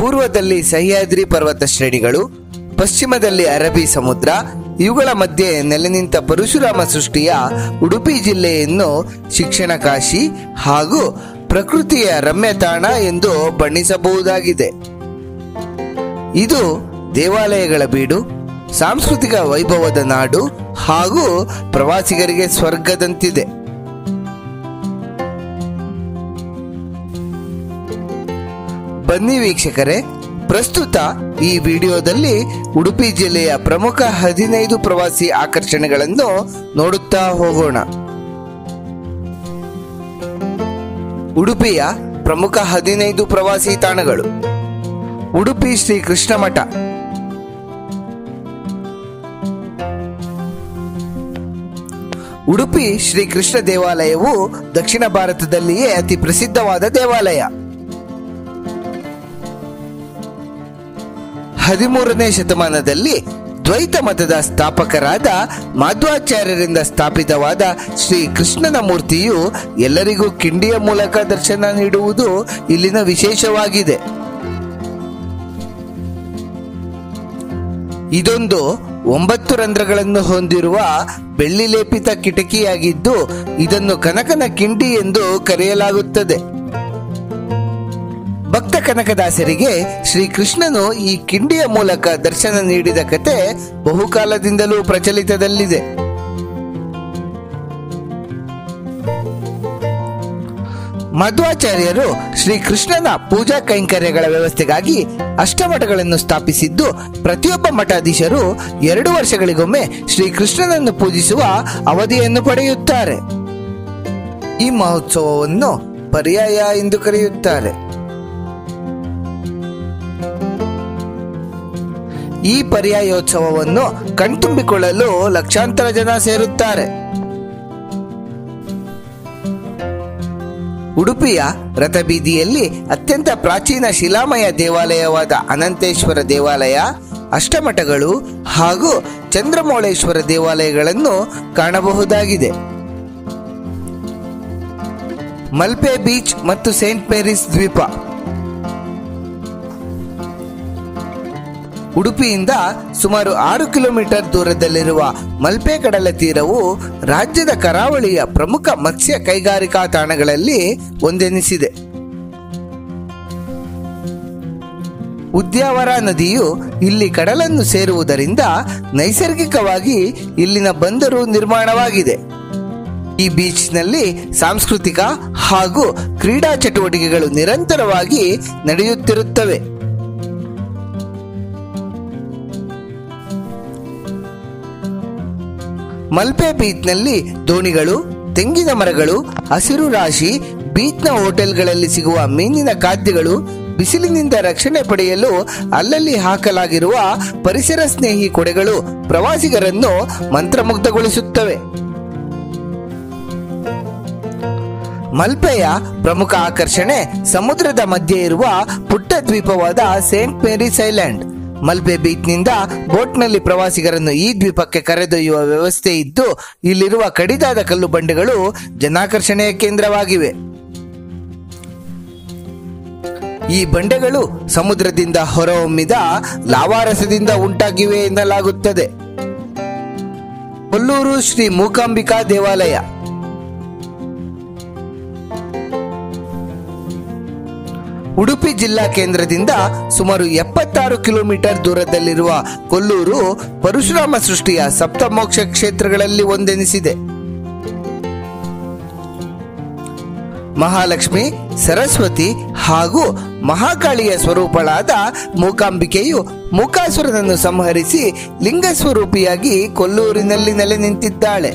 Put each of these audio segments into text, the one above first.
ಪೂರ್ವದಲ್ಲಿ ಸಹ್ಯಾದ್ರಿ ಪರ್ವತ ಶ್ರೇಣಿಗಳು ಪಶ್ಚಿಮದಲ್ಲಿ ಅರಬ್ಬಿ ಸಮುದ್ರ ಇವುಗಳ ಮಧ್ಯೆ ನೆಲೆ ನಿಂತ ಪರಶುರಾಮ ಸೃಷ್ಟಿಯ ಉಡುಪಿ ಜಿಲ್ಲೆಯನ್ನು ಶಿಕ್ಷಣ ಕಾಶಿ ಹಾಗೂ ಪ್ರಕೃತಿಯ ರಮ್ಯ ತಾಣ ಎಂದು ಬಣ್ಣಿಸಬಹುದಾಗಿದೆ ಇದು ದೇವಾಲಯಗಳ ಬೀಡು ಸಾಂಸ್ಕೃತಿಕ ವೈಭವದ ನಾಡು ಹಾಗೂ ಪ್ರವಾಸಿಗರಿಗೆ ಸ್ವರ್ಗದಂತಿದೆ ಬನ್ನಿ ವೀಕ್ಷಕರೇ ಪ್ರಸ್ತುತ ಈ ವಿಡಿಯೋದಲ್ಲಿ ಉಡುಪಿ ಜಿಲ್ಲೆಯ ಪ್ರಮುಖ ಹದಿನೈದು ಪ್ರವಾಸಿ ಆಕರ್ಷಣೆಗಳನ್ನು ನೋಡುತ್ತಾ ಹೋಗೋಣ ಉಡುಪಿಯ ಪ್ರಮುಖ ಹದಿನೈದು ಪ್ರವಾಸಿ ತಾಣಗಳು ಉಡುಪಿ ಶ್ರೀ ಕೃಷ್ಣ ಮಠ ಉಡುಪಿ ಶ್ರೀ ಕೃಷ್ಣ ದೇವಾಲಯವು ದಕ್ಷಿಣ ಭಾರತದಲ್ಲಿಯೇ ಅತಿ ಪ್ರಸಿದ್ಧವಾದ ದೇವಾಲಯ ಹದಿಮೂರನೇ ಶತಮಾನದಲ್ಲಿ ದ್ವೈತ ಮತದ ಸ್ಥಾಪಕರಾದ ಮಾಧ್ವಾಚಾರ್ಯರಿಂದ ಸ್ಥಾಪಿತವಾದ ಶ್ರೀ ಕೃಷ್ಣನ ಮೂರ್ತಿಯು ಎಲ್ಲರಿಗೂ ಕಿಂಡಿಯ ಮೂಲಕ ದರ್ಶನ ನೀಡುವುದು ಇಲ್ಲಿನ ವಿಶೇಷವಾಗಿದೆ ಇದೊಂದು ಒಂಬತ್ತು ರಂಧ್ರಗಳನ್ನು ಹೊಂದಿರುವ ಬೆಳ್ಳಿ ಲೇಪಿತ ಕಿಟಕಿಯಾಗಿದ್ದು ಇದನ್ನು ಕನಕನ ಕಿಂಡಿ ಎಂದು ಕರೆಯಲಾಗುತ್ತದೆ ಭಕ್ತ ಕನಕದಾಸರಿಗೆ ಶ್ರೀಕೃಷ್ಣನು ಈ ಕಿಂಡಿಯ ಮೂಲಕ ದರ್ಶನ ನೀಡಿದ ಕತೆ ಬಹುಕಾಲದಿಂದಲೂ ಪ್ರಚಲಿತದಲ್ಲಿದೆ ಮಧ್ವಾಚಾರ್ಯರು ಶ್ರೀಕೃಷ್ಣನ ಪೂಜಾ ಕೈಂಕರ್ಯಗಳ ವ್ಯವಸ್ಥೆಗಾಗಿ ಅಷ್ಟಮಠಗಳನ್ನು ಸ್ಥಾಪಿಸಿದ್ದು ಪ್ರತಿಯೊಬ್ಬ ಮಠಾಧೀಶರು ಎರಡು ವರ್ಷಗಳಿಗೊಮ್ಮೆ ಶ್ರೀಕೃಷ್ಣನನ್ನು ಪೂಜಿಸುವ ಅವಧಿಯನ್ನು ಪಡೆಯುತ್ತಾರೆ ಈ ಮಹೋತ್ಸವವನ್ನು ಪರ್ಯಾಯ ಎಂದು ಕರೆಯುತ್ತಾರೆ ಈ ಪರ್ಯಾಯೋತ್ಸವವನ್ನು ಕಣ್ತುಂಬಿಕೊಳ್ಳಲು ಲಕ್ಷಾಂತರ ಜನ ಸೇರುತ್ತಾರೆ ಉಡುಪಿಯ ರಥಬೀದಿಯಲ್ಲಿ ಅತ್ಯಂತ ಪ್ರಾಚೀನ ಶಿಲಾಮಯ ದೇವಾಲಯವಾದ ಅನಂತೇಶ್ವರ ದೇವಾಲಯ ಅಷ್ಟಮಠಗಳು ಹಾಗೂ ಚಂದ್ರಮೌಳೇಶ್ವರ ದೇವಾಲಯಗಳನ್ನು ಕಾಣಬಹುದಾಗಿದೆ ಮಲ್ಪೆ ಬೀಚ್ ಮತ್ತು ಸೇಂಟ್ ಮೇರಿಸ್ ದ್ವೀಪ ಉಡುಪಿಯಿಂದ ಸುಮಾರು ಆರು ಕಿಲೋಮೀಟರ್ ದೂರದಲ್ಲಿರುವ ಮಲ್ಪೆ ಕಡಲ ತೀರವು ರಾಜ್ಯದ ಕರಾವಳಿಯ ಪ್ರಮುಖ ಮತ್ಸ್ಯ ಕೈಗಾರಿಕಾ ತಾಣಗಳಲ್ಲಿ ಒಂದೆನಿಸಿದೆ ಉದ್ಯಾವರ ನದಿಯು ಇಲ್ಲಿ ಕಡಲನ್ನು ಸೇರುವುದರಿಂದ ನೈಸರ್ಗಿಕವಾಗಿ ಇಲ್ಲಿನ ಬಂದರು ನಿರ್ಮಾಣವಾಗಿದೆ ಈ ಬೀಚ್ನಲ್ಲಿ ಸಾಂಸ್ಕೃತಿಕ ಹಾಗೂ ಕ್ರೀಡಾ ಚಟುವಟಿಕೆಗಳು ನಿರಂತರವಾಗಿ ನಡೆಯುತ್ತಿರುತ್ತವೆ ಮಲ್ಪೆ ಬೀಚ್ನಲ್ಲಿ ದೋಣಿಗಳು ತೆಂಗಿನ ಮರಗಳು ಹಸಿರು ರಾಶಿ ಬೀಚ್ನ ಹೋಟೆಲ್ಗಳಲ್ಲಿ ಸಿಗುವ ಮೀನಿನ ಖಾದ್ಯಗಳು ಬಿಸಿಲಿನಿಂದ ರಕ್ಷಣೆ ಪಡೆಯಲು ಅಲ್ಲಲ್ಲಿ ಹಾಕಲಾಗಿರುವ ಪರಿಸರ ಸ್ನೇಹಿ ಕೊಡೆಗಳು ಪ್ರವಾಸಿಗರನ್ನು ಮಂತ್ರಮುಗ್ಧಗೊಳಿಸುತ್ತವೆ ಮಲ್ಪೆಯ ಪ್ರಮುಖ ಆಕರ್ಷಣೆ ಸಮುದ್ರದ ಮಧ್ಯೆ ಇರುವ ಪುಟ್ಟ ದ್ವೀಪವಾದ ಸೇಂಟ್ ಮೇರಿಸ್ ಐಲ್ಯಾಂಡ್ ಮಲ್ಪೆ ಬೀಚ್ನಿಂದ ಬೋಟ್ನಲ್ಲಿ ಪ್ರವಾಸಿಗರನ್ನು ಈ ದ್ವೀಪಕ್ಕೆ ಕರೆದೊಯ್ಯುವ ವ್ಯವಸ್ಥೆ ಇದ್ದು ಇಲ್ಲಿರುವ ಕಡಿದಾದ ಕಲ್ಲು ಬಂಡೆಗಳು ಜನಾಕರ್ಷಣೆಯ ಕೇಂದ್ರವಾಗಿವೆ ಈ ಬಂಡೆಗಳು ಸಮುದ್ರದಿಂದ ಹೊರಹೊಮ್ಮಿದ ಲಾವಾರಸದಿಂದ ಉಂಟಾಗಿವೆ ಎನ್ನಲಾಗುತ್ತದೆ ಕೊಲ್ಲೂರು ಶ್ರೀ ಮೂಕಾಂಬಿಕಾ ದೇವಾಲಯ ಉಡುಪಿ ಜಿಲ್ಲಾ ಕೇಂದ್ರದಿಂದ ಸುಮಾರು ಎಪ್ಪತ್ತಾರು ಕಿಲೋಮೀಟರ್ ದೂರದಲ್ಲಿರುವ ಕೊಲ್ಲೂರು ಪರಶುರಾಮ ಸೃಷ್ಟಿಯ ಸಪ್ತಮೋಕ್ಷ ಕ್ಷೇತ್ರಗಳಲ್ಲಿ ಒಂದೆನಿಸಿದೆ ಮಹಾಲಕ್ಷ್ಮಿ ಸರಸ್ವತಿ ಹಾಗೂ ಮಹಾಕಾಳಿಯ ಸ್ವರೂಪಳಾದ ಮೂಕಾಂಬಿಕೆಯು ಮೂಕಾಸುರನನ್ನು ಸಂಹರಿಸಿ ಲಿಂಗ ಸ್ವರೂಪಿಯಾಗಿ ಕೊಲ್ಲೂರಿನಲ್ಲಿ ನೆಲೆ ನಿಂತಿದ್ದಾಳೆ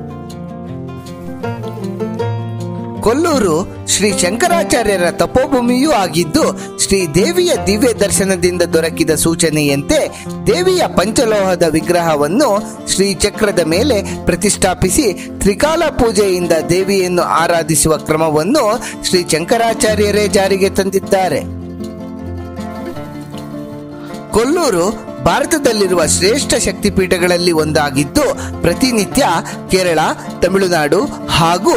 ಕೊಲ್ಲೂರು ಶ್ರೀ ಶಂಕರಾಚಾರ್ಯರ ತಪೋಭೂಮಿಯೂ ಆಗಿದ್ದು ಶ್ರೀ ದೇವಿಯ ದಿವ್ಯ ದರ್ಶನದಿಂದ ದೊರಕಿದ ಸೂಚನೆಯಂತೆ ದೇವಿಯ ಪಂಚಲೋಹದ ವಿಗ್ರಹವನ್ನು ಶ್ರೀ ಚಕ್ರದ ಮೇಲೆ ಪ್ರತಿಷ್ಠಾಪಿಸಿ ತ್ರಿಕಾಲ ಪೂಜೆಯಿಂದ ದೇವಿಯನ್ನು ಆರಾಧಿಸುವ ಕ್ರಮವನ್ನು ಶ್ರೀ ಶಂಕರಾಚಾರ್ಯರೇ ಜಾರಿಗೆ ತಂದಿದ್ದಾರೆ ಕೊಲ್ಲೂರು ಭಾರತದಲ್ಲಿರುವ ಶ್ರೇಷ್ಠ ಶಕ್ತಿಪೀಠಗಳಲ್ಲಿ ಒಂದಾಗಿದ್ದು ಪ್ರತಿನಿತ್ಯ ಕೇರಳ ತಮಿಳುನಾಡು ಹಾಗೂ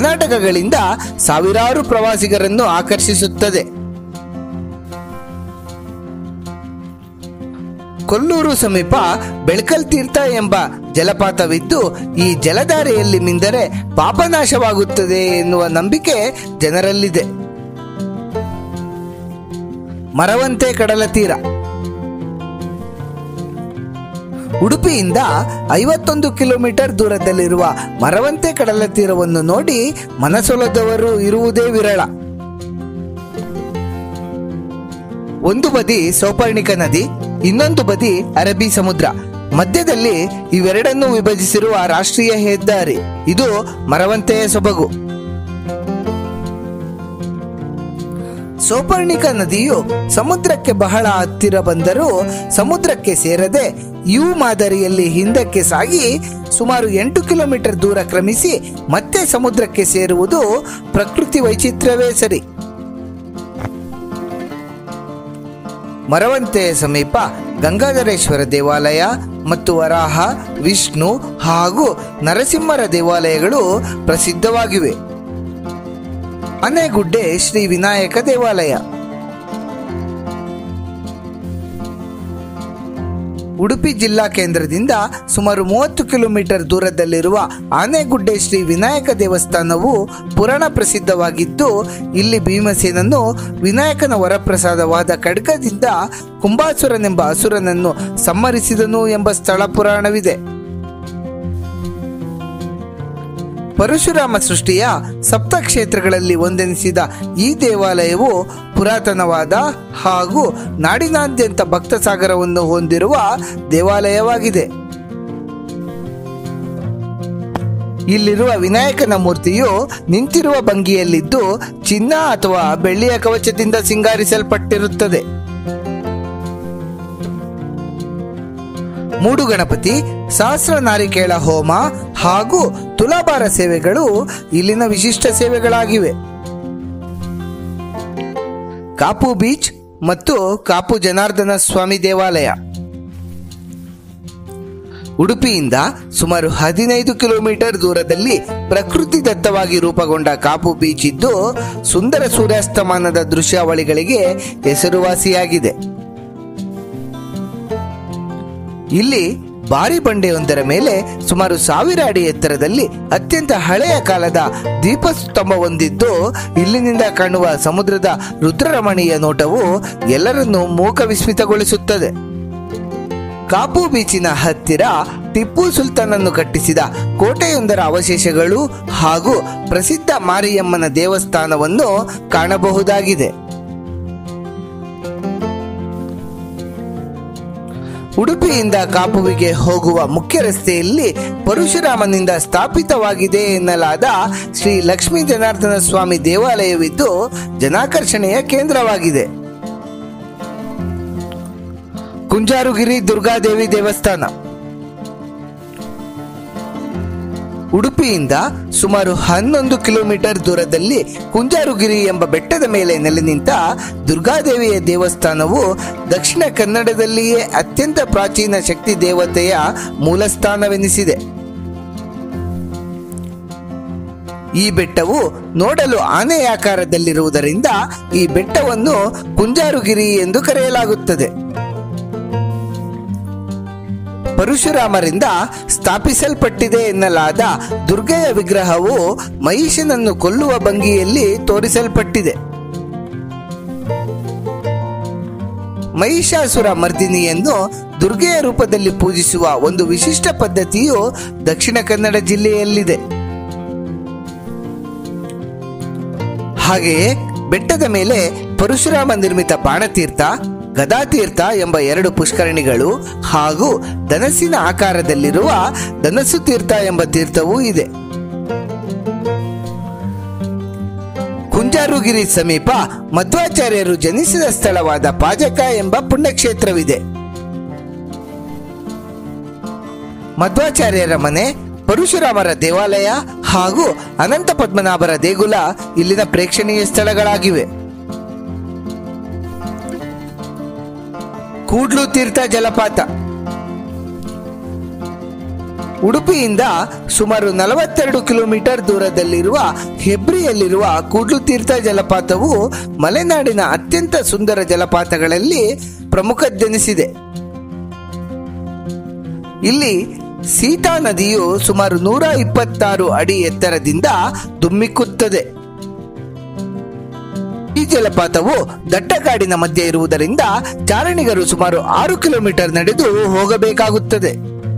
ಕರ್ನಾಟಕಗಳಿಂದ ಸಾವಿರಾರು ಪ್ರವಾಸಿಗರನ್ನು ಆಕರ್ಷಿಸುತ್ತದೆ ಕೊಲ್ಲೂರು ಸಮೀಪ ಬೆಳಕಲ್ ತೀರ್ಥ ಎಂಬ ಜಲಪಾತವಿದ್ದು ಈ ಜಲಧಾರೆಯಲ್ಲಿ ಮಿಂದರೆ ಪಾಪನಾಶವಾಗುತ್ತದೆ ಎನ್ನುವ ನಂಬಿಕೆ ಜನರಲ್ಲಿದೆ ಮರವಂತೆ ಕಡಲ ತೀರ ಉಡುಪಿಯಿಂದ ಐವತ್ತೊಂದು ಕಿಲೋಮೀಟರ್ ದೂರದಲ್ಲಿರುವ ಮರವಂತೆ ಕಡಲ ತೀರವನ್ನು ನೋಡಿ ಮನಸೊಲದವರು ಇರುವುದೇ ವಿರಳ ಒಂದು ಬದಿ ಸೌಪರ್ಣಿಕ ನದಿ ಇನ್ನೊಂದು ಬದಿ ಅರಬ್ಬಿ ಸಮುದ್ರ ಮಧ್ಯದಲ್ಲಿ ಇವೆರಡನ್ನೂ ವಿಭಜಿಸಿರುವ ರಾಷ್ಟ್ರೀಯ ಹೆದ್ದಾರಿ ಇದು ಮರವಂತೆಯ ಸೊಬಗು ಸೌಪರ್ಣಿಕ ನದಿಯು ಸಮುದ್ರಕ್ಕೆ ಬಹಳ ಹತ್ತಿರ ಬಂದರೂ ಸಮುದ್ರಕ್ಕೆ ಸೇರದೆ ಯು ಮಾದರಿಯಲ್ಲಿ ಹಿಂದಕ್ಕೆ ಸಾಗಿ ಸುಮಾರು ಎಂಟು ಕಿಲೋಮೀಟರ್ ದೂರ ಕ್ರಮಿಸಿ ಮತ್ತೆ ಸಮುದ್ರಕ್ಕೆ ಸೇರುವುದು ಪ್ರಕೃತಿ ವೈಚಿತ್ರ್ಯವೇ ಸರಿ ಮರವಂತೆಯ ಸಮೀಪ ಗಂಗಾಧರೇಶ್ವರ ದೇವಾಲಯ ಮತ್ತು ವರಾಹ ವಿಷ್ಣು ಹಾಗೂ ನರಸಿಂಹರ ದೇವಾಲಯಗಳು ಪ್ರಸಿದ್ಧವಾಗಿವೆ ಆನೆಗುಡ್ಡೆ ಶ್ರೀ ವಿನಾಯಕ ದೇವಾಲಯ ಉಡುಪಿ ಜಿಲ್ಲಾ ಕೇಂದ್ರದಿಂದ ಸುಮಾರು ಮೂವತ್ತು ಕಿಲೋಮೀಟರ್ ದೂರದಲ್ಲಿರುವ ಆನೆಗುಡ್ಡೆ ಶ್ರೀ ವಿನಾಯಕ ದೇವಸ್ಥಾನವು ಪುರಾಣ ಪ್ರಸಿದ್ಧವಾಗಿದ್ದು ಇಲ್ಲಿ ಭೀಮಸೇನನು ವಿನಾಯಕನ ವರಪ್ರಸಾದವಾದ ಖಡ್ಗದಿಂದ ಕುಂಭಾಸುರನೆಂಬ ಅಸುರನನ್ನು ಸಂಹರಿಸಿದನು ಎಂಬ ಸ್ಥಳ ಪುರಾಣವಿದೆ ಪರಶುರಾಮ ಸೃಷ್ಟಿಯ ಸಪ್ತ ಕ್ಷೇತ್ರಗಳಲ್ಲಿ ಒಂದೆನಿಸಿದ ಈ ದೇವಾಲಯವು ಪುರಾತನವಾದ ಹಾಗೂ ನಾಡಿನಾದ್ಯಂತ ಭಕ್ತ ಸಾಗರವನ್ನು ಹೊಂದಿರುವ ದೇವಾಲಯವಾಗಿದೆ ಇಲ್ಲಿರುವ ವಿನಾಯಕನ ಮೂರ್ತಿಯು ನಿಂತಿರುವ ಭಂಗಿಯಲ್ಲಿದ್ದು ಚಿನ್ನ ಅಥವಾ ಬೆಳ್ಳಿಯ ಕವಚದಿಂದ ಸಿಂಗಾರಿಸಲ್ಪಟ್ಟಿರುತ್ತದೆ ಮೂಡು ಗಣಪತಿ ಸಹಸ್ರ ನಾರಿಕೇಳ ಹೋಮ ಹಾಗೂ ತುಲಾಭಾರ ಸೇವೆಗಳು ಇಲ್ಲಿನ ವಿಶಿಷ್ಟ ಸೇವೆಗಳಾಗಿವೆ ಕಾಪು ಬೀಚ್ ಮತ್ತು ಕಾಪು ಜನಾರ್ದನ ಸ್ವಾಮಿ ದೇವಾಲಯ ಉಡುಪಿಯಿಂದ ಸುಮಾರು ಹದಿನೈದು ಕಿಲೋಮೀಟರ್ ದೂರದಲ್ಲಿ ಪ್ರಕೃತಿ ದತ್ತವಾಗಿ ರೂಪುಗೊಂಡ ಕಾಪು ಬೀಚ್ ಇದ್ದು ಸುಂದರ ಸೂರ್ಯಾಸ್ತಮಾನದ ದೃಶ್ಯಾವಳಿಗಳಿಗೆ ಹೆಸರುವಾಸಿಯಾಗಿದೆ ಇಲ್ಲಿ ಭಾರಿ ಬಂಡೆಯೊಂದರ ಮೇಲೆ ಸುಮಾರು ಸಾವಿರ ಅಡಿ ಎತ್ತರದಲ್ಲಿ ಅತ್ಯಂತ ಹಳೆಯ ಕಾಲದ ದೀಪಸ್ತಂಭ ಹೊಂದಿದ್ದು ಇಲ್ಲಿನಿಂದ ಕಾಣುವ ಸಮುದ್ರದ ರುದ್ರರಮಣೀಯ ನೋಟವು ಎಲ್ಲರನ್ನೂ ಮೂಕ ವಿಸ್ಮಿತಗೊಳಿಸುತ್ತದೆ ಕಾಪು ಬೀಚಿನ ಹತ್ತಿರ ಟಿಪ್ಪು ಸುಲ್ತಾನನ್ನು ಕಟ್ಟಿಸಿದ ಕೋಟೆಯೊಂದರ ಅವಶೇಷಗಳು ಹಾಗೂ ಪ್ರಸಿದ್ಧ ಮಾರಿಯಮ್ಮನ ದೇವಸ್ಥಾನವನ್ನು ಕಾಣಬಹುದಾಗಿದೆ ಉಡುಪಿಯಿಂದ ಕಾಪುವಿಗೆ ಹೋಗುವ ಮುಖ್ಯ ರಸ್ತೆಯಲ್ಲಿ ಪರಶುರಾಮನಿಂದ ಸ್ಥಾಪಿತವಾಗಿದೆ ಎನ್ನಲಾದ ಶ್ರೀ ಲಕ್ಷ್ಮೀ ಜನಾರ್ದನ ಸ್ವಾಮಿ ದೇವಾಲಯವಿದ್ದು ಜನಾಕರ್ಷಣೆಯ ಕೇಂದ್ರವಾಗಿದೆ ಕುಂಜಾರುಗಿರಿ ದುರ್ಗಾದೇವಿ ದೇವಸ್ಥಾನ ಉಡುಪಿಯಿಂದ ಸುಮಾರು ಹನ್ನೊಂದು ಕಿಲೋಮೀಟರ್ ದೂರದಲ್ಲಿ ಕುಂಜಾರುಗಿರಿ ಎಂಬ ಬೆಟ್ಟದ ಮೇಲೆ ನೆಲೆ ನಿಂತ ದುರ್ಗಾದೇವಿಯ ದೇವಸ್ಥಾನವು ದಕ್ಷಿಣ ಕನ್ನಡದಲ್ಲಿಯೇ ಅತ್ಯಂತ ಪ್ರಾಚೀನ ಶಕ್ತಿ ದೇವತೆಯ ಮೂಲಸ್ಥಾನವೆನಿಸಿದೆ ಈ ಬೆಟ್ಟವು ನೋಡಲು ಆನೆಯ ಆಕಾರದಲ್ಲಿರುವುದರಿಂದ ಈ ಬೆಟ್ಟವನ್ನು ಕುಂಜಾರುಗಿರಿ ಎಂದು ಕರೆಯಲಾಗುತ್ತದೆ ಪರಶುರಾಮರಿಂದ ಸ್ಥಾಪಿಸಲ್ಪಟ್ಟಿದೆ ಎನ್ನಲಾದ ದುರ್ಗೆಯ ವಿಗ್ರಹವು ಮಹಿಷನನ್ನು ಕೊಲ್ಲುವ ಭಂಗಿಯಲ್ಲಿ ತೋರಿಸಲ್ಪಟ್ಟಿದೆ ಮಹಿಷಾಸುರ ಮರ್ದಿನಿಯನ್ನು ದುರ್ಗೆಯ ರೂಪದಲ್ಲಿ ಪೂಜಿಸುವ ಒಂದು ವಿಶಿಷ್ಟ ಪದ್ಧತಿಯು ದಕ್ಷಿಣ ಕನ್ನಡ ಜಿಲ್ಲೆಯಲ್ಲಿದೆ ಹಾಗೆಯೇ ಬೆಟ್ಟದ ಮೇಲೆ ಪರಶುರಾಮ ನಿರ್ಮಿತ ಬಾಣತೀರ್ಥ ಗದಾತೀರ್ಥ ಎಂಬ ಎರಡು ಪುಷ್ಕರಣಿಗಳು ಹಾಗೂ ಧನಸ್ಸಿನ ಆಕಾರದಲ್ಲಿರುವ ಧನಸ್ಸು ತೀರ್ಥ ಎಂಬ ತೀರ್ಥವೂ ಇದೆ ಕುಂಜಾರುಗಿರಿ ಸಮೀಪ ಮಧ್ವಾಚಾರ್ಯರು ಜನಿಸಿದ ಸ್ಥಳವಾದ ಪಾಜಕ ಎಂಬ ಪುಣ್ಯಕ್ಷೇತ್ರವಿದೆ ಮಧ್ವಾಚಾರ್ಯರ ಮನೆ ಪರಶುರಾಮರ ದೇವಾಲಯ ಹಾಗೂ ಅನಂತ ಪದ್ಮನಾಭರ ದೇಗುಲ ಇಲ್ಲಿನ ಪ್ರೇಕ್ಷಣೀಯ ಸ್ಥಳಗಳಾಗಿವೆ ಕೂಡ್ಲು ತೀರ್ಥ ಜಲಪಾತ ಉಡುಪಿಯಿಂದ ಸುಮಾರು ನಲವತ್ತೆರಡು ಕಿಲೋಮೀಟರ್ ದೂರದಲ್ಲಿರುವ ಹೆಬ್ರಿಯಲ್ಲಿರುವ ಕೂಡ್ಲು ತೀರ್ಥ ಜಲಪಾತವು ಮಲೆನಾಡಿನ ಅತ್ಯಂತ ಸುಂದರ ಜಲಪಾತಗಳಲ್ಲಿ ಪ್ರಮುಖದ್ದೆನಿಸಿದೆ ಇಲ್ಲಿ ಸೀತಾ ನದಿಯು ಸುಮಾರು ನೂರ ಇಪ್ಪತ್ತಾರು ಅಡಿ ಎತ್ತರದಿಂದ ಧುಮ್ಮಿಕ್ಕುತ್ತದೆ ಈ ಜಲಪಾತವು ದಟ್ಟಕಾಡಿನ ಮಧ್ಯೆ ಇರುವುದರಿಂದ ಚಾರಣಿಗರು ಸುಮಾರು ಆರು ಕಿಲೋಮೀಟರ್ ನಡೆದು ಹೋಗಬೇಕಾಗುತ್ತದೆ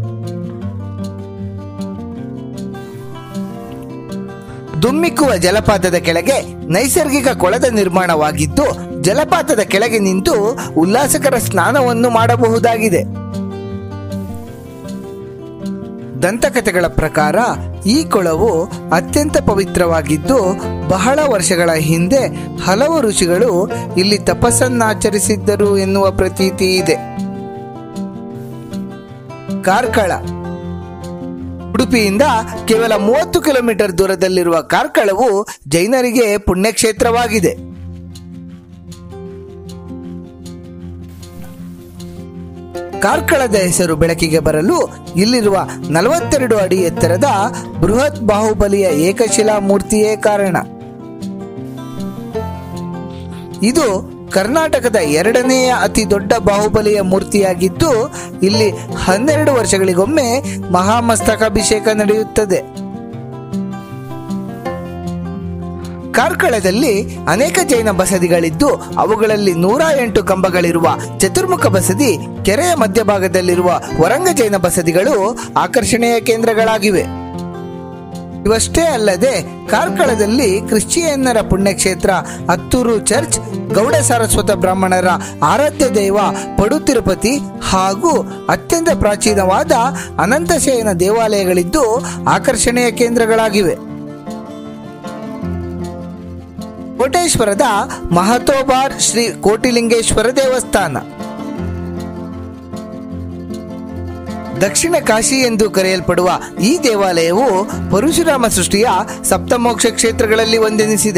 ದುಮ್ಮಿಕ್ಕುವ ಜಲಪಾತದ ಕೆಳಗೆ ನೈಸರ್ಗಿಕ ಕೊಳದ ನಿರ್ಮಾಣವಾಗಿದ್ದು ಜಲಪಾತದ ಕೆಳಗೆ ನಿಂತು ಉಲ್ಲಾಸಕರ ಸ್ನಾನವನ್ನು ಮಾಡಬಹುದಾಗಿದೆ ದಂತಕಥೆಗಳ ಪ್ರಕಾರ ಈ ಕೊಳವು ಅತ್ಯಂತ ಪವಿತ್ರವಾಗಿದ್ದು ಬಹಳ ವರ್ಷಗಳ ಹಿಂದೆ ಹಲವು ಋಷಿಗಳು ಇಲ್ಲಿ ತಪಸ್ಸನ್ನಾಚರಿಸಿದ್ದರು ಎನ್ನುವ ಪ್ರತೀತಿ ಇದೆ ಕಾರ್ಕಳ ಉಡುಪಿಯಿಂದ ಕೇವಲ ಮೂವತ್ತು ಕಿಲೋಮೀಟರ್ ದೂರದಲ್ಲಿರುವ ಕಾರ್ಕಳವು ಜೈನರಿಗೆ ಪುಣ್ಯಕ್ಷೇತ್ರವಾಗಿದೆ ಕಾರ್ಕಳದ ಹೆಸರು ಬೆಳಕಿಗೆ ಬರಲು ಇಲ್ಲಿರುವ ನಲವತ್ತೆರಡು ಅಡಿ ಎತ್ತರದ ಬೃಹತ್ ಬಾಹುಬಲಿಯ ಏಕಶಿಲಾ ಮೂರ್ತಿಯೇ ಕಾರಣ ಇದು ಕರ್ನಾಟಕದ ಎರಡನೆಯ ಅತಿ ದೊಡ್ಡ ಬಾಹುಬಲಿಯ ಮೂರ್ತಿಯಾಗಿದ್ದು ಇಲ್ಲಿ ಹನ್ನೆರಡು ವರ್ಷಗಳಿಗೊಮ್ಮೆ ಮಹಾಮಸ್ತಕಾಭಿಷೇಕ ನಡೆಯುತ್ತದೆ ಕಾರ್ಕಳದಲ್ಲಿ ಅನೇಕ ಜೈನ ಬಸದಿಗಳಿದ್ದು ಅವುಗಳಲ್ಲಿ ನೂರ ಎಂಟು ಕಂಬಗಳಿರುವ ಚತುರ್ಮುಖ ಬಸದಿ ಕೆರೆಯ ಮಧ್ಯಭಾಗದಲ್ಲಿರುವ ವರಂಗ ಜೈನ ಬಸದಿಗಳು ಆಕರ್ಷಣೆಯ ಕೇಂದ್ರಗಳಾಗಿವೆ ಇವಷ್ಟೇ ಅಲ್ಲದೆ ಕಾರ್ಕಳದಲ್ಲಿ ಕ್ರಿಶ್ಚಿಯನ್ನರ ಪುಣ್ಯಕ್ಷೇತ್ರ ಹತ್ತೂರು ಚರ್ಚ್ ಗೌಡ ಸಾರಸ್ವತ ಬ್ರಾಹ್ಮಣರ ಆರಾಧ್ಯ ದೈವ ಪಡು ತಿರುಪತಿ ಹಾಗೂ ಅತ್ಯಂತ ಪ್ರಾಚೀನವಾದ ಅನಂತಶಯನ ದೇವಾಲಯಗಳಿದ್ದು ಆಕರ್ಷಣೆಯ ಕೇಂದ್ರಗಳಾಗಿವೆ ಕೋಟೇಶ್ವರದ ಮಹತೋಬಾರ್ ಶ್ರೀ ಕೋಟಿಲಿಂಗೇಶ್ವರ ದೇವಸ್ಥಾನ ದಕ್ಷಿಣ ಕಾಶಿ ಎಂದು ಕರೆಯಲ್ಪಡುವ ಈ ದೇವಾಲಯವು ಪರಶುರಾಮ ಸೃಷ್ಟಿಯ ಸಪ್ತಮೋಕ್ಷ ಕ್ಷೇತ್ರಗಳಲ್ಲಿ ಒಂದೆನಿಸಿದೆ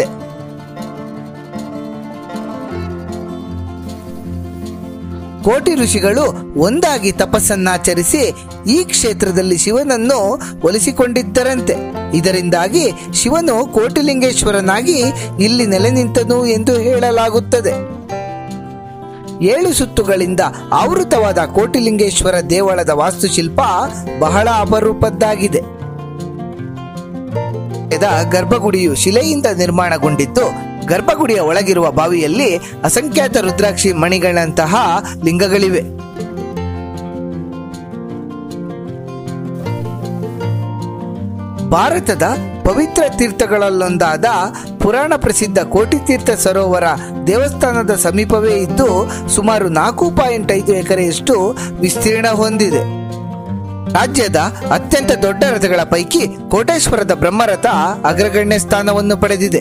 ಕೋಟಿ ಋಷಿಗಳು ಒಂದಾಗಿ ತಪಸ್ಸನ್ನಾಚರಿಸಿ ಈ ಕ್ಷೇತ್ರದಲ್ಲಿ ಶಿವನನ್ನು ಒಲಿಸಿಕೊಂಡಿದ್ದರಂತೆ ಇದರಿಂದಾಗಿ ಶಿವನು ಕೋಟಿಲಿಂಗೇಶ್ವರನಾಗಿ ಇಲ್ಲಿ ನೆಲೆ ನಿಂತನು ಎಂದು ಹೇಳಲಾಗುತ್ತದೆ ಏಳು ಸುತ್ತುಗಳಿಂದ ಆವೃತವಾದ ಕೋಟಿಲಿಂಗೇಶ್ವರ ದೇವಳದ ವಾಸ್ತುಶಿಲ್ಪ ಬಹಳ ಅಪರೂಪದ್ದಾಗಿದೆ ದ ಗರ್ಭಗುಡಿಯು ಶಿಲೆಯಿಂದ ನಿರ್ಮಾಣಗೊಂಡಿದ್ದು ಗರ್ಭಗುಡಿಯ ಒಳಗಿರುವ ಬಾವಿಯಲ್ಲಿ ಅಸಂಖ್ಯಾತ ರುದ್ರಾಕ್ಷಿ ಮಣಿಗಳಂತಹ ಲಿಂಗಗಳಿವೆ ಭಾರತದ ಪವಿತ್ರ ತೀರ್ಥಗಳಲ್ಲೊಂದಾದ ಪುರಾಣ ಪ್ರಸಿದ್ಧ ಕೋಟಿ ತೀರ್ಥ ಸರೋವರ ದೇವಸ್ಥಾನದ ಸಮೀಪವೇ ಇದ್ದು ಸುಮಾರು ನಾಲ್ಕು ಪಾಯಿಂಟ್ ಐದು ಎಕರೆಯಷ್ಟು ವಿಸ್ತೀರ್ಣ ಹೊಂದಿದೆ ರಾಜ್ಯದ ಅತ್ಯಂತ ದೊಡ್ಡ ರಥಗಳ ಪೈಕಿ ಕೋಟೇಶ್ವರದ ಬ್ರಹ್ಮರಥ ಅಗ್ರಗಣ್ಯ ಸ್ಥಾನವನ್ನು ಪಡೆದಿದೆ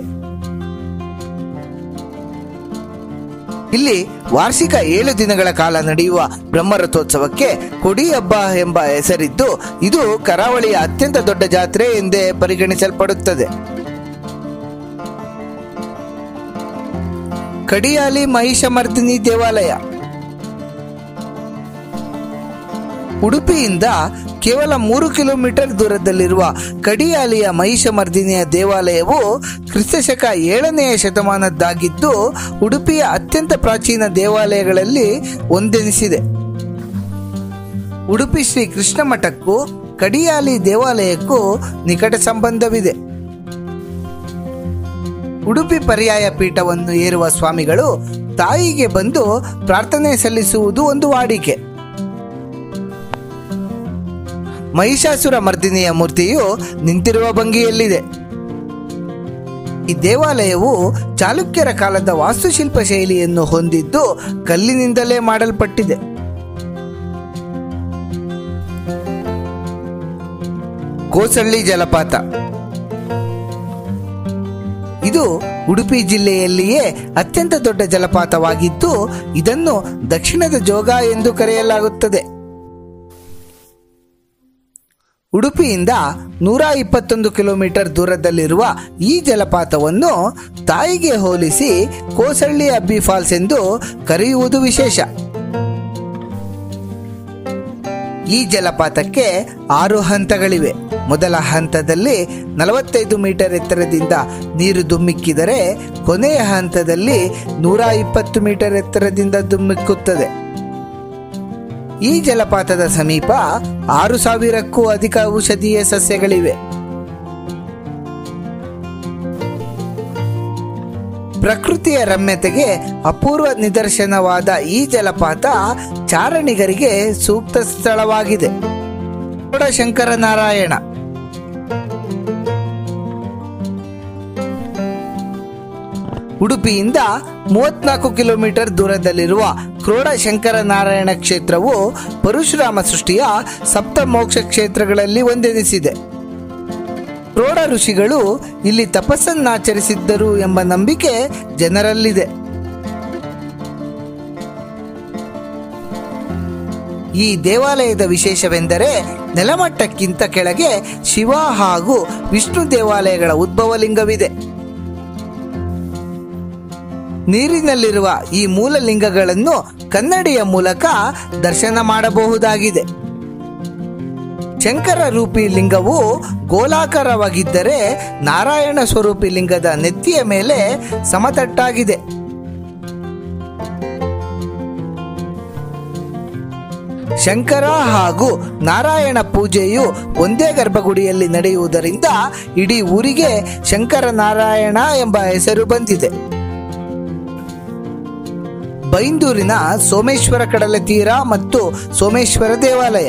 ಇಲ್ಲಿ ವಾರ್ಷಿಕ ಏಳು ದಿನಗಳ ಕಾಲ ನಡೆಯುವ ಬ್ರಹ್ಮರಥೋತ್ಸವಕ್ಕೆ ಕೊಡಿ ಹಬ್ಬ ಎಂಬ ಹೆಸರಿದ್ದು ಇದು ಕರಾವಳಿಯ ಅತ್ಯಂತ ದೊಡ್ಡ ಜಾತ್ರೆ ಎಂದೇ ಪರಿಗಣಿಸಲ್ಪಡುತ್ತದೆ ಕಡಿಯಾಲಿ ಮಹಿಷಮರ್ದಿನಿ ದೇವಾಲಯ ಉಡುಪಿಯಿಂದ ಕೇವಲ ಮೂರು ಕಿಲೋಮೀಟರ್ ದೂರದಲ್ಲಿರುವ ಕಡಿಯಾಲಿಯ ಮಹಿಷಮರ್ದಿನಿಯ ದೇವಾಲಯವು ಕ್ರಿಸ್ತಶಕ ಏಳನೆಯ ಶತಮಾನದ್ದಾಗಿದ್ದು ಉಡುಪಿಯ ಅತ್ಯಂತ ಪ್ರಾಚೀನ ದೇವಾಲಯಗಳಲ್ಲಿ ಒಂದೆನಿಸಿದೆ ಉಡುಪಿ ಶ್ರೀ ಕೃಷ್ಣ ಮಠಕ್ಕೂ ಕಡಿಯಾಲಿ ದೇವಾಲಯಕ್ಕೂ ನಿಕಟ ಸಂಬಂಧವಿದೆ ಉಡುಪಿ ಪರ್ಯಾಯ ಪೀಠವನ್ನು ಏರುವ ಸ್ವಾಮಿಗಳು ತಾಯಿಗೆ ಬಂದು ಪ್ರಾರ್ಥನೆ ಸಲ್ಲಿಸುವುದು ಒಂದು ವಾಡಿಕೆ ಮಹಿಷಾಸುರ ಮರ್ದಿನಿಯ ಮೂರ್ತಿಯು ನಿಂತಿರುವ ಭಂಗಿಯಲ್ಲಿದೆ ಈ ದೇವಾಲಯವು ಚಾಲುಕ್ಯರ ಕಾಲದ ವಾಸ್ತುಶಿಲ್ಪ ಶೈಲಿಯನ್ನು ಹೊಂದಿದ್ದು ಕಲ್ಲಿನಿಂದಲೇ ಮಾಡಲ್ಪಟ್ಟಿದೆ ಕೋಸಳ್ಳಿ ಜಲಪಾತ ಇದು ಉಡುಪಿ ಜಿಲ್ಲೆಯಲ್ಲಿಯೇ ಅತ್ಯಂತ ದೊಡ್ಡ ಜಲಪಾತವಾಗಿದ್ದು ಇದನ್ನು ದಕ್ಷಿಣದ ಜೋಗ ಎಂದು ಕರೆಯಲಾಗುತ್ತದೆ ಉಡುಪಿಯಿಂದ ನೂರ ಇಪ್ಪತ್ತೊಂದು ಕಿಲೋಮೀಟರ್ ದೂರದಲ್ಲಿರುವ ಈ ಜಲಪಾತವನ್ನು ತಾಯಿಗೆ ಹೋಲಿಸಿ ಕೋಸಳ್ಳಿ ಅಬ್ಬಿ ಫಾಲ್ಸ್ ಎಂದು ಕರೆಯುವುದು ವಿಶೇಷ ಈ ಜಲಪಾತಕ್ಕೆ ಆರು ಹಂತಗಳಿವೆ ಮೊದಲ ಹಂತದಲ್ಲಿ ನಲವತ್ತೈದು ಮೀಟರ್ ಎತ್ತರದಿಂದ ನೀರು ಧುಮ್ಮಿಕ್ಕಿದರೆ ಕೊನೆಯ ಹಂತದಲ್ಲಿ ನೂರ ಇಪ್ಪತ್ತು ಮೀಟರ್ ಎತ್ತರದಿಂದ ಧುಮ್ಮಿಕ್ಕುತ್ತದೆ ಈ ಜಲಪಾತದ ಸಮೀಪ ಆರು ಸಾವಿರಕ್ಕೂ ಅಧಿಕ ಔಷಧೀಯ ಸಸ್ಯಗಳಿವೆ ಪ್ರಕೃತಿಯ ರಮ್ಯತೆಗೆ ಅಪೂರ್ವ ನಿದರ್ಶನವಾದ ಈ ಜಲಪಾತ ಚಾರಣಿಗರಿಗೆ ಸೂಕ್ತ ಸ್ಥಳವಾಗಿದೆ ಶಂಕರ ನಾರಾಯಣ ಉಡುಪಿಯಿಂದ ಮೂವತ್ನಾಲ್ಕು ಕಿಲೋಮೀಟರ್ ದೂರದಲ್ಲಿರುವ ಕ್ರೋಡ ಶಂಕರ ನಾರಾಯಣ ಕ್ಷೇತ್ರವು ಪರಶುರಾಮ ಸೃಷ್ಟಿಯ ಸಪ್ತ ಮೋಕ್ಷ ಕ್ಷೇತ್ರಗಳಲ್ಲಿ ಒಂದೆನಿಸಿದೆ ಕ್ರೋಡ ಋಷಿಗಳು ಇಲ್ಲಿ ತಪಸ್ಸನ್ನಾಚರಿಸಿದ್ದರು ಎಂಬ ನಂಬಿಕೆ ಜನರಲ್ಲಿದೆ ಈ ದೇವಾಲಯದ ವಿಶೇಷವೆಂದರೆ ನೆಲಮಟ್ಟಕ್ಕಿಂತ ಕೆಳಗೆ ಶಿವ ಹಾಗೂ ವಿಷ್ಣು ದೇವಾಲಯಗಳ ಉದ್ಭವಲಿಂಗವಿದೆ ನೀರಿನಲ್ಲಿರುವ ಈ ಮೂಲ ಲಿಂಗಗಳನ್ನು ಕನ್ನಡಿಯ ಮೂಲಕ ದರ್ಶನ ಮಾಡಬಹುದಾಗಿದೆ ಶಂಕರ ರೂಪಿ ಲಿಂಗವು ಗೋಲಾಕಾರವಾಗಿದ್ದರೆ ನಾರಾಯಣ ಸ್ವರೂಪಿ ಲಿಂಗದ ನೆತ್ತಿಯ ಮೇಲೆ ಸಮತಟ್ಟಾಗಿದೆ ಶಂಕರ ಹಾಗೂ ನಾರಾಯಣ ಪೂಜೆಯು ಒಂದೇ ಗರ್ಭಗುಡಿಯಲ್ಲಿ ನಡೆಯುವುದರಿಂದ ಇಡೀ ಊರಿಗೆ ಶಂಕರ ನಾರಾಯಣ ಎಂಬ ಹೆಸರು ಬಂದಿದೆ ಬೈಂದೂರಿನ ಸೋಮೇಶ್ವರ ಕಡಲ ತೀರ ಮತ್ತು ಸೋಮೇಶ್ವರ ದೇವಾಲಯ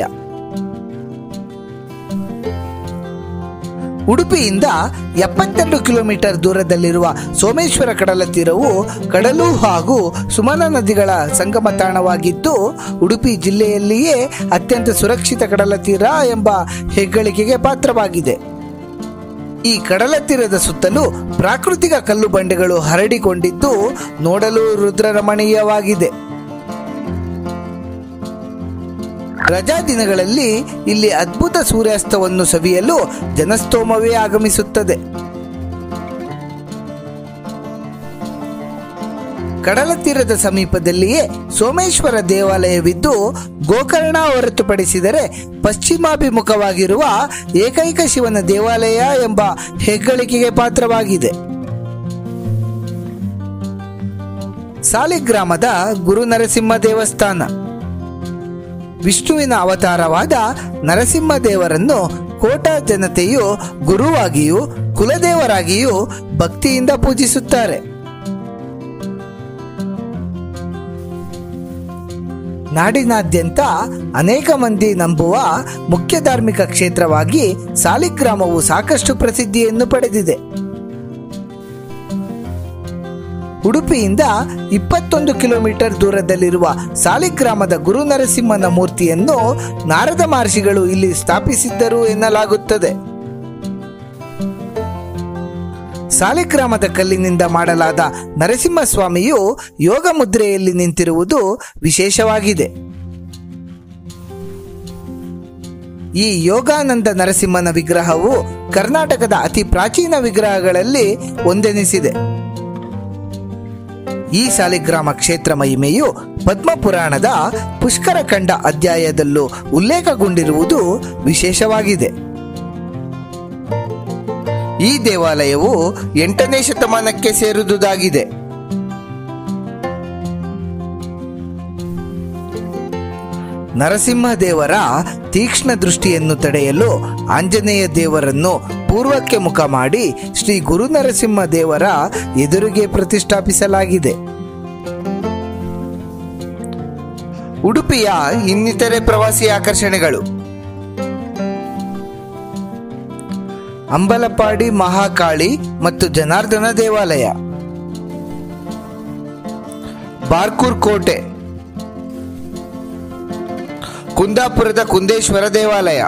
ಉಡುಪಿಯಿಂದ ಎಪ್ಪತ್ತೆರಡು ಕಿಲೋಮೀಟರ್ ದೂರದಲ್ಲಿರುವ ಸೋಮೇಶ್ವರ ಕಡಲ ತೀರವು ಕಡಲು ಹಾಗೂ ಸುಮನ ನದಿಗಳ ಸಂಗಮ ತಾಣವಾಗಿದ್ದು ಉಡುಪಿ ಜಿಲ್ಲೆಯಲ್ಲಿಯೇ ಅತ್ಯಂತ ಸುರಕ್ಷಿತ ಕಡಲ ತೀರ ಎಂಬ ಹೆಗ್ಗಳಿಕೆಗೆ ಪಾತ್ರವಾಗಿದೆ ಈ ಕಡಲ ತೀರದ ಸುತ್ತಲೂ ಪ್ರಾಕೃತಿಕ ಕಲ್ಲು ಬಂಡೆಗಳು ಹರಡಿಕೊಂಡಿದ್ದು ನೋಡಲು ರುದ್ರರಮಣೀಯವಾಗಿದೆ ರಜಾ ದಿನಗಳಲ್ಲಿ ಇಲ್ಲಿ ಅದ್ಭುತ ಸೂರ್ಯಾಸ್ತವನ್ನು ಸವಿಯಲು ಜನಸ್ತೋಮವೇ ಆಗಮಿಸುತ್ತದೆ ಕಡಲ ತೀರದ ಸಮೀಪದಲ್ಲಿಯೇ ಸೋಮೇಶ್ವರ ದೇವಾಲಯವಿದ್ದು ಗೋಕರ್ಣ ಹೊರತುಪಡಿಸಿದರೆ ಪಶ್ಚಿಮಾಭಿಮುಖವಾಗಿರುವ ಏಕೈಕ ಶಿವನ ದೇವಾಲಯ ಎಂಬ ಹೆಗ್ಗಳಿಕೆಗೆ ಪಾತ್ರವಾಗಿದೆ ಸಾಲಿಗ್ರಾಮದ ಗುರು ನರಸಿಂಹ ದೇವಸ್ಥಾನ ವಿಷ್ಣುವಿನ ಅವತಾರವಾದ ನರಸಿಂಹ ದೇವರನ್ನು ಕೋಟಾ ಜನತೆಯು ಗುರುವಾಗಿಯೂ ಕುಲದೇವರಾಗಿಯೂ ಭಕ್ತಿಯಿಂದ ಪೂಜಿಸುತ್ತಾರೆ ನಾಡಿನಾದ್ಯಂತ ಅನೇಕ ಮಂದಿ ನಂಬುವ ಮುಖ್ಯ ಧಾರ್ಮಿಕ ಕ್ಷೇತ್ರವಾಗಿ ಸಾಲಿಗ್ರಾಮವು ಸಾಕಷ್ಟು ಪ್ರಸಿದ್ಧಿಯನ್ನು ಪಡೆದಿದೆ ಉಡುಪಿಯಿಂದ ಇಪ್ಪತ್ತೊಂದು ಕಿಲೋಮೀಟರ್ ದೂರದಲ್ಲಿರುವ ಸಾಲಿಗ್ರಾಮದ ಗುರು ನರಸಿಂಹನ ಮೂರ್ತಿಯನ್ನು ನಾರದ ಮಹರ್ಷಿಗಳು ಇಲ್ಲಿ ಸ್ಥಾಪಿಸಿದ್ದರು ಎನ್ನಲಾಗುತ್ತದೆ ಸಾಲಿಗ್ರಾಮದ ಕಲ್ಲಿನಿಂದ ಮಾಡಲಾದ ನರಸಿಂಹಸ್ವಾಮಿಯು ಯೋಗ ಮುದ್ರೆಯಲ್ಲಿ ನಿಂತಿರುವುದು ವಿಶೇಷವಾಗಿದೆ ಈ ಯೋಗಾನಂದ ನರಸಿಂಹನ ವಿಗ್ರಹವು ಕರ್ನಾಟಕದ ಅತಿ ಪ್ರಾಚೀನ ವಿಗ್ರಹಗಳಲ್ಲಿ ಒಂದೆನಿಸಿದೆ ಈ ಸಾಲಿಗ್ರಾಮ ಕ್ಷೇತ್ರ ಮಹಿಮೆಯು ಪದ್ಮಪುರಾಣದ ಪುಷ್ಕರ ಕಂಡ ಅಧ್ಯಾಯದಲ್ಲೂ ಉಲ್ಲೇಖಗೊಂಡಿರುವುದು ವಿಶೇಷವಾಗಿದೆ ಈ ದೇವಾಲಯವು ಎಂಟನೇ ಶತಮಾನಕ್ಕೆ ಸೇರಿದುದಾಗಿದೆ ನರಸಿಂಹ ದೇವರ ತೀಕ್ಷ್ಣ ದೃಷ್ಟಿಯನ್ನು ತಡೆಯಲು ಆಂಜನೇಯ ದೇವರನ್ನು ಪೂರ್ವಕ್ಕೆ ಮುಖ ಮಾಡಿ ಶ್ರೀ ಗುರು ನರಸಿಂಹ ದೇವರ ಎದುರಿಗೆ ಪ್ರತಿಷ್ಠಾಪಿಸಲಾಗಿದೆ ಉಡುಪಿಯ ಇನ್ನಿತರೆ ಪ್ರವಾಸಿ ಆಕರ್ಷಣೆಗಳು ಅಂಬಲಪಾಡಿ ಮಹಾಕಾಳಿ ಮತ್ತು ಜನಾರ್ದನ ದೇವಾಲಯ ಬಾರ್ಕೂರ್ ಕೋಟೆ ಕುಂದಾಪುರದ ಕುಂದೇಶ್ವರ ದೇವಾಲಯ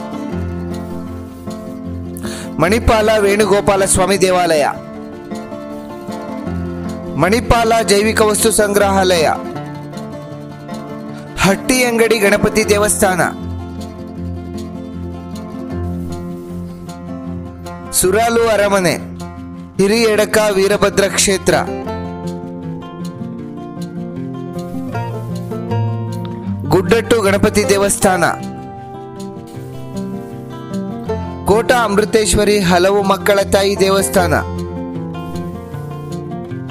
ಮಣಿಪಾಲ ವೇಣುಗೋಪಾಲ ಸ್ವಾಮಿ ದೇವಾಲಯ ಮಣಿಪಾಲ ಜೈವಿಕ ವಸ್ತು ಸಂಗ್ರಹಾಲಯ ಹಟ್ಟಿ ಅಂಗಡಿ ಗಣಪತಿ ದೇವಸ್ಥಾನ ಸುರಾಲು ಅರಮನೆ ಹಿರಿಯಡಕ ವೀರಭದ್ರ ಕ್ಷೇತ್ರ ಗುಡ್ಡಟ್ಟು ಗಣಪತಿ ದೇವಸ್ಥಾನ ಕೋಟ ಅಮೃತೇಶ್ವರಿ ಹಲವು ಮಕ್ಕಳ ತಾಯಿ ದೇವಸ್ಥಾನ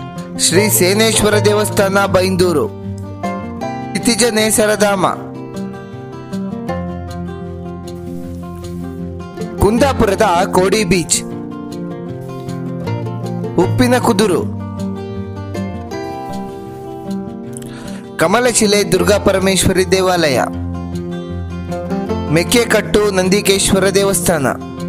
ಶ್ರೀ ಸೇನೇಶ್ವರ ದೇವಸ್ಥಾನ ಬೈಂದೂರು ಇತಿಜ ನೇಸರಧಾಮ ಕುಂದಾಪುರದ ಕೋಡಿ ಬೀಚ್ ಉಪ್ಪಿನ ಕುದುರು ಕಮಲಶಿಲೆ ದುರ್ಗಾ ಪರಮೇಶ್ವರಿ ದೇವಾಲಯ ಮೆಕ್ಕೆಕಟ್ಟು ನಂದಿಕೇಶ್ವರ ದೇವಸ್ಥಾನ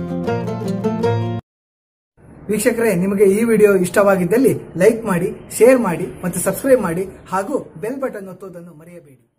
ವೀಕ್ಷಕರೇ ನಿಮಗೆ ಈ ವಿಡಿಯೋ ಇಷ್ಟವಾಗಿದ್ದಲ್ಲಿ ಲೈಕ್ ಮಾಡಿ ಶೇರ್ ಮಾಡಿ ಮತ್ತು ಸಬ್ಸ್ಕ್ರೈಬ್ ಮಾಡಿ ಹಾಗೂ ಬೆಲ್ ಬಟನ್ ಒತ್ತುವುದನ್ನು ಮರೆಯಬೇಡಿ